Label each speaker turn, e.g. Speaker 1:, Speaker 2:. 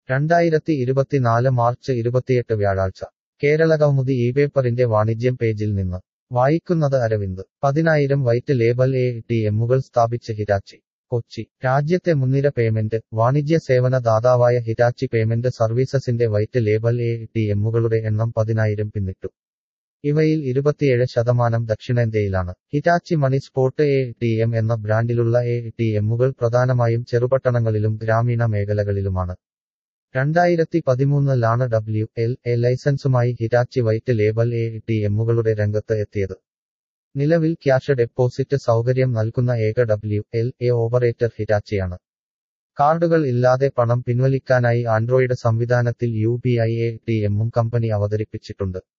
Speaker 1: രണ്ടായിരത്തി ഇരുപത്തിനാല് മാർച്ച് ഇരുപത്തിയെട്ട് വ്യാഴാഴ്ച കേരള കൗമുദി ഈ പേപ്പറിന്റെ വാണിജ്യം പേജിൽ നിന്ന് വായിക്കുന്നത് അരവിന്ദ് പതിനായിരം വൈറ്റ് ലേബൽ എ ടി എമ്മുകൾ സ്ഥാപിച്ച് ഹിറ്റാച്ചി കൊച്ചി രാജ്യത്തെ മുൻനിര പേയ്മെന്റ് വാണിജ്യ സേവന ദാതാവായ ഹിറ്റാച്ചി പേയ്മെന്റ് സർവീസസിന്റെ വൈറ്റ് ലേബൽ എ ടി എമ്മുകളുടെ എണ്ണം പതിനായിരം പിന്നിട്ടു ഇവയിൽ ഇരുപത്തിയേഴ് ശതമാനം ദക്ഷിണേന്ത്യയിലാണ് Hitachi money spot A T M എന്ന ബ്രാൻഡിലുള്ള എ ടി എമ്മുകൾ പ്രധാനമായും ചെറുപട്ടണങ്ങളിലും ഗ്രാമീണ മേഖലകളിലുമാണ് രണ്ടായിരത്തി പതിമൂന്നിലാണ് ഡബ്ല്യു എൽ എ ലൈസൻസുമായി Hitachi white label A T എമ്മുകളുടെ രംഗത്ത് എത്തിയത് നിലവിൽ ക്യാഷ് ഡെപ്പോസിറ്റ് സൗകര്യം നൽകുന്ന ഏക ഡബ്ല്യു എൽ എ ഓപ്പറേറ്റർ ഹിറ്റാച്ചിയാണ് കാർഡുകൾ ഇല്ലാതെ പണം പിൻവലിക്കാനായി ആൻഡ്രോയിഡ് സംവിധാനത്തിൽ U P I A T എമ്മും കമ്പനി അവതരിപ്പിച്ചിട്ടുണ്ട്